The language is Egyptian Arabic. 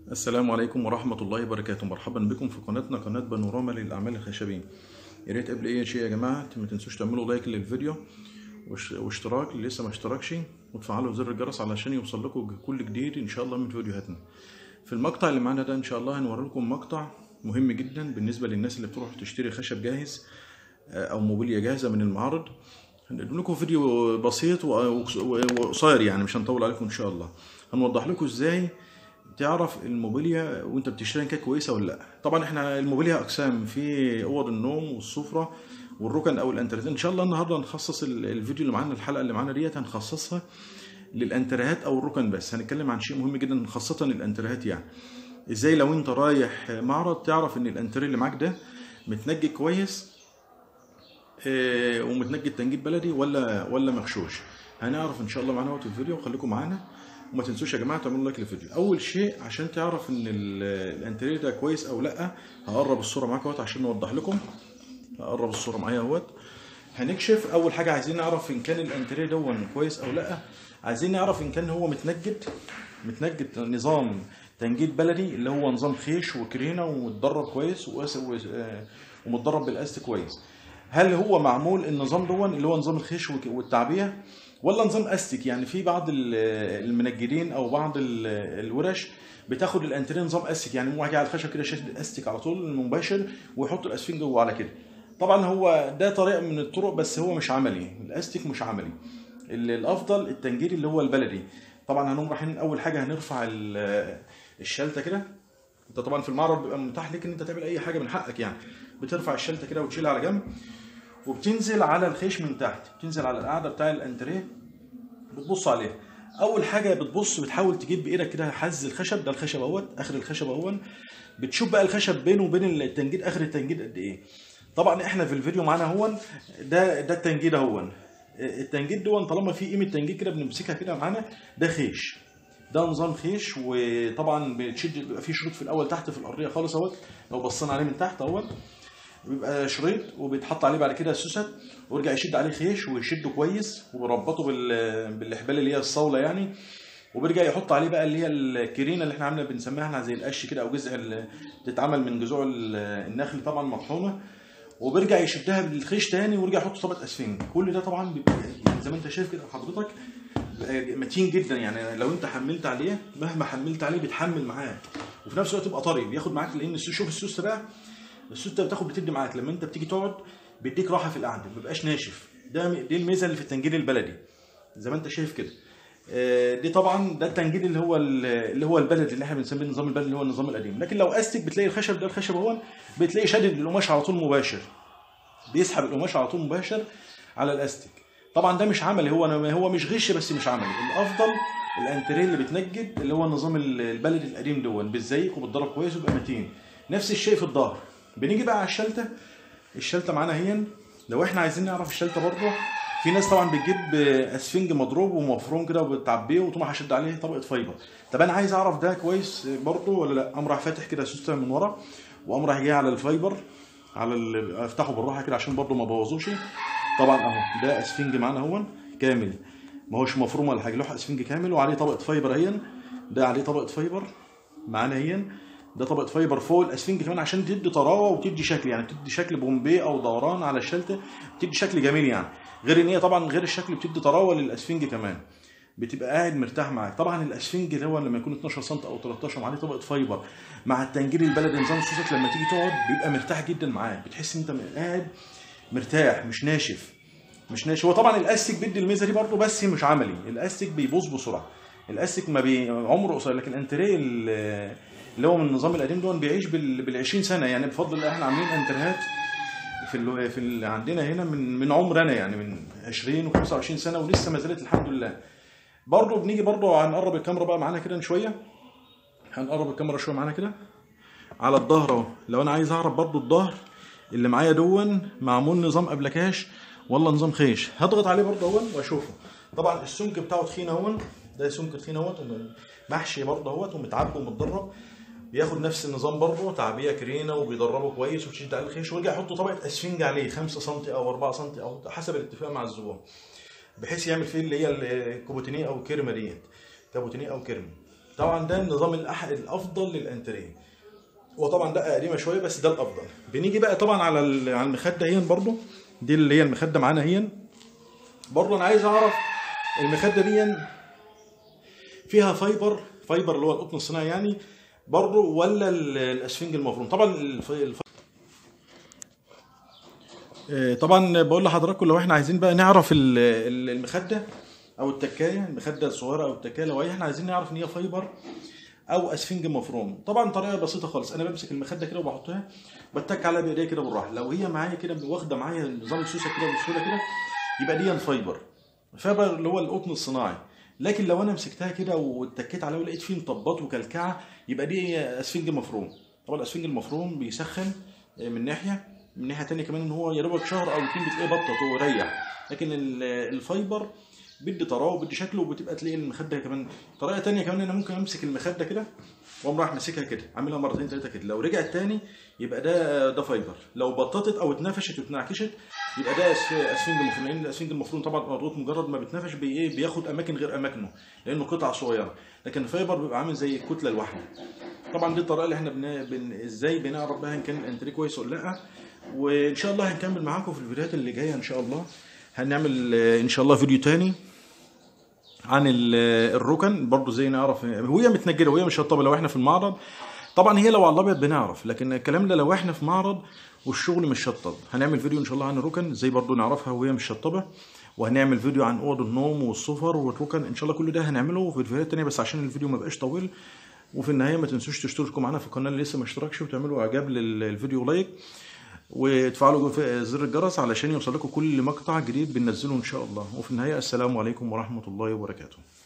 السلام عليكم ورحمة الله وبركاته مرحبا بكم في قناتنا قناة بانوراما للأعمال الخشبية يا ريت قبل أي شيء يا جماعة ما تنسوش تعملوا لايك للفيديو واش- واشتراك اللي لسه ما اشتركش وتفعلوا زر الجرس علشان يوصل لكم كل جديد إن شاء الله من فيديوهاتنا في المقطع اللي معانا ده إن شاء الله هنوري لكم مقطع مهم جدا بالنسبة للناس اللي بتروح تشتري خشب جاهز آه، أو موبيليا جاهزة من المعرض هنقدم لكم فيديو بسيط و- وقصير يعني مش هنطول عليكم إن شاء الله هنوضح لكم إزاي تعرف الموبيليا وانت بتشتري كانت كويسه ولا لا طبعا احنا الموبيليا اقسام في اوض النوم والسفره والركن او الانتريهات ان شاء الله النهارده هنخصص ال- الفيديو اللي معانا الحلقه اللي معانا ديت هنخصصها للانتريهات او الركن بس هنتكلم عن شيء مهم جدا خاصه الانتريهات يعني ازاي لو انت رايح معرض تعرف ان الانتريه اللي معاك ده متنجد كويس آه، ومتنجد تنجيد بلدي ولا ولا مغشوش هنعرف ان شاء الله معانا وقت الفيديو وخليكم معانا وما تنسوش يا جماعه تعملوا لايك للفيديو اول شيء عشان تعرف ان ال- الانتريه ده كويس او لا هقرب الصوره معاك اهوت عشان نوضح لكم هقرب الصوره معايا اهوت هنكشف اول حاجه عايزين نعرف ان كان الانتريه دون كويس او لا عايزين نعرف ان كان هو متنجد متنجد نظام تنجيد بلدي اللي هو نظام خيش وكرينه ومتدرب كويس وأس- و- آه، ومتدرب بالاست كويس هل هو معمول النظام دون اللي هو نظام الخيش وك- والتعبيه ولا نظام استك يعني في بعض ال- المنجدين او بعض ال- الورش بتاخد الانتريه نظام استك يعني مو واجي على الخشب كده شاشة الاستك على طول مباشر ويحط الاسفين جوه على كده طبعا هو ده طريقه من الطرق بس هو مش عملي الاستك مش عملي ال- الافضل التنجيد اللي هو البلدي طبعا هنقوم رايحين اول حاجه هنرفع ال- الشلته كده انت طبعا في المعرض بيبقى متاح لك ان انت تعمل اي حاجه من حقك يعني بترفع الشلته كده وتشيلها على جنب وبتنزل على الخيش من تحت بتنزل على القاعده بتاع الانتريه بتبص عليها اول حاجه بتبص بتحاول تجيب بايدك كده حز الخشب ده الخشب اهوت اخر الخشب اهوت بتشوف بقى الخشب بينه وبين التنجيد اخر التنجيد قد ايه طبعا احنا في الفيديو معانا هون ده ده التنجيد اهون التنجيد دون طالما في قيمه تنجيد كده بنمسكها كده معانا ده خيش ده نظام خيش وطبعا بتشد بيبقى في شريط في الاول تحت في الارضيه خالص اهوت لو بصينا عليه من تحت اهوت بيبقى شريط وبيتحط عليه بعد كده السوست ويرجع يشد عليه خيش ويشده كويس وبيربطه بال... بالاحبال اللي هي الصوله يعني وبيرجع يحط عليه بقى اللي هي الكرينه اللي احنا عامله بنسميها احنا زي القش كده او جذع ال- بتتعمل من جذوع ال- النخل طبعا مطحونه وبيرجع يشدها بالخيش تاني ويرجع يحط طبقه اسفنج كل ده طبعا بيبقى يعني زي ما انت شايف كده حضرتك بيبقى متين جدا يعني لو انت حملت عليه مهما حملت عليه بيتحمل معاك وفي نفس الوقت يبقى طري بياخد معاك لان السوس- شوف السوس بقى السوس ده بتاخد بتدي معاك لما انت بتيجي تقعد بيديك راحه في القعده ما بيبقاش ناشف ده دي الميزه اللي في التنجيد البلدي زي ما انت شايف كده آه، دي طبعا ده التنجيد اللي هو ال- اللي هو البلدي اللي احنا بنسميه النظام البلدي اللي هو النظام القديم لكن لو استك بتلاقي الخشب ده الخشب اهو بتلاقي شادد القماش على طول مباشر بيسحب القماش على طول مباشر على الاستك طبعا ده مش عملي هو أنا هو مش غش بس مش عملي الافضل الانتريه اللي بتنجد اللي هو النظام ال- البلدي القديم دون بالزيق وبتضرب كويس ويبقى متين نفس الشيء في الظهر بنيجي بقى على الشلته الشلته معانا هي لو احنا عايزين نعرف الشلته برضه في ناس طبعا بتجيب اسفنج مضروب ومفروم كده وبتعبيه وتقوم هشد عليه طبقه فايبر طب انا عايز اعرف ده كويس برضه ولا لا قام راح فاتح كده سوسته من ورا وقام راح جاي على الفايبر على ال- افتحه بالراحه كده عشان برضه ما بوظوش طبعا اهو ده اسفنج معانا اهو كامل ما هوش مفروم ولا حاجه لوح اسفنج كامل وعليه طبقه فايبر اهي ده عليه طبقه فايبر معانا اهي ده طبقه فايبر فوق الاسفنج كمان عشان تدي طراوه وتدي شكل يعني تدي شكل بومبي او دوران على الشلته تدي شكل جميل يعني غير ان هي طبعا غير الشكل بتدي طراوه للاسفنج كمان بتبقى قاعد مرتاح معاك طبعا الاسفنج اللي هو لما يكون 12 سم او 13 وعليه طبقه فايبر مع التنجيل البلدي نظام السوست لما تيجي تقعد بيبقى مرتاح جدا معاك بتحس ان انت قاعد مرتاح مش ناشف مش ناشف هو طبعا الاستك بيدي الميزه دي برضه بس مش عملي الاستك بيبوظ بسرعه الاستك ما بي عمره قصير لكن الانتريه ال- اللي هو من النظام القديم ده بيعيش بال بال 20 سنه يعني بفضل الله احنا عاملين انترهات في ال في ال عندنا هنا من من عمر انا يعني من 20 و25 سنه ولسه ما زالت الحمد لله برضه بنيجي برضه هنقرب الكاميرا بقى معانا كده شويه هنقرب الكاميرا شويه معانا كده على الظهر اهو لو انا عايز اعرف برضه الظهر اللي معايا دون معمول نظام ابلكاش ولا نظام خيش هضغط عليه برضه اهون واشوفه طبعا السمك بتاعه تخين اهون ده سمك تخين اهوت محشي برضه اهوت ومتعبي ومتدرب بياخد نفس النظام برضه تعبيه كرينه وبيدربه كويس وتشد عليه الخيش ويرجع يحط طبقه اسفنج عليه 5 سم او 4 سم او حسب الاتفاق مع الزبون بحيث يعمل فيه اللي هي الكوبوتينيه او الكرمه ديت كابوتينيه او كرمه طبعا ده النظام الأح... الافضل للانتريه وطبعا ده قديمه شويه بس ده الافضل بنيجي بقى طبعا على ال- على المخده هي برضو دي اللي هي المخده معانا هي برضو انا عايز اعرف المخده دي فيها فايبر فايبر اللي هو القطن الصناعي يعني برضو ولا ال- الاسفنج المفروم طبعا الف... الف... آه، طبعا بقول لحضراتكم لو احنا عايزين بقى نعرف ال- ال- المخده او التكايه المخده الصغيره او التكايه لو احنا عايزين نعرف ان هي فايبر او اسفنج مفروم طبعا طريقه بسيطه خالص انا بمسك المخده كده وبحطها بتك عليها بايديا كده بالراحه لو هي معايا كده واخده معايا نظام السوسه كده بسهوله كده يبقى دي فايبر فايبر اللي هو القطن الصناعي لكن لو انا مسكتها كده واتكيت عليها ولقيت فيه مطبات وكلكعه يبقى دي اسفنج مفروم طبعا الاسفنج المفروم بيسخن من ناحيه من ناحيه تانية كمان ان هو يا دوبك شهر او اتنين بتلاقيه بطط وريح لكن ال- الفايبر بدي طراوه وبدي شكله وبتبقى تلاقي المخده كمان طريقه تانية كمان انا ممكن امسك المخده كده واقوم رايح ماسكها كده عاملها مرتين ثلاثه كده لو رجعت تاني يبقى ده ده فايبر لو بططت او اتنفشت واتنعكشت يبقى ده أس- اسفنج مفروم لان الاسفنج المفروم طبعا مضغوط مجرد ما بيتنفش بي ايه بياخد اماكن غير اماكنه لانه قطع صغيره لكن الفايبر بيبقى عامل زي الكتله الواحده طبعا دي الطريقه اللي احنا بن... بن... ازاي بنعرف بقى ان كان الانتريه كويس ولا لا وان شاء الله هنكمل معاكم في الفيديوهات اللي جايه ان شاء الله هنعمل آه، ان شاء الله فيديو تاني عن ال- الركن برضو زي نعرف وهي متنجده وهي مش هطبه لو احنا في المعرض طبعا هي لو على الابيض بنعرف لكن الكلام ده لو احنا في معرض والشغل مش شطب هنعمل فيديو ان شاء الله عن الركن ازاي برضو نعرفها وهي مش شطبه وهنعمل فيديو عن اوض النوم والسفر والركن ان شاء الله كل ده هنعمله في فيديوهات تانية بس عشان الفيديو ما بقاش طويل وفي النهايه ما تنسوش تشتركوا معانا في القناه اللي لسه ما اشتركش وتعملوا اعجاب للفيديو لايك وتفعلوا جو- زر الجرس علشان يوصلكم كل مقطع جديد بننزله ان شاء الله وفي النهايه السلام عليكم ورحمه الله وبركاته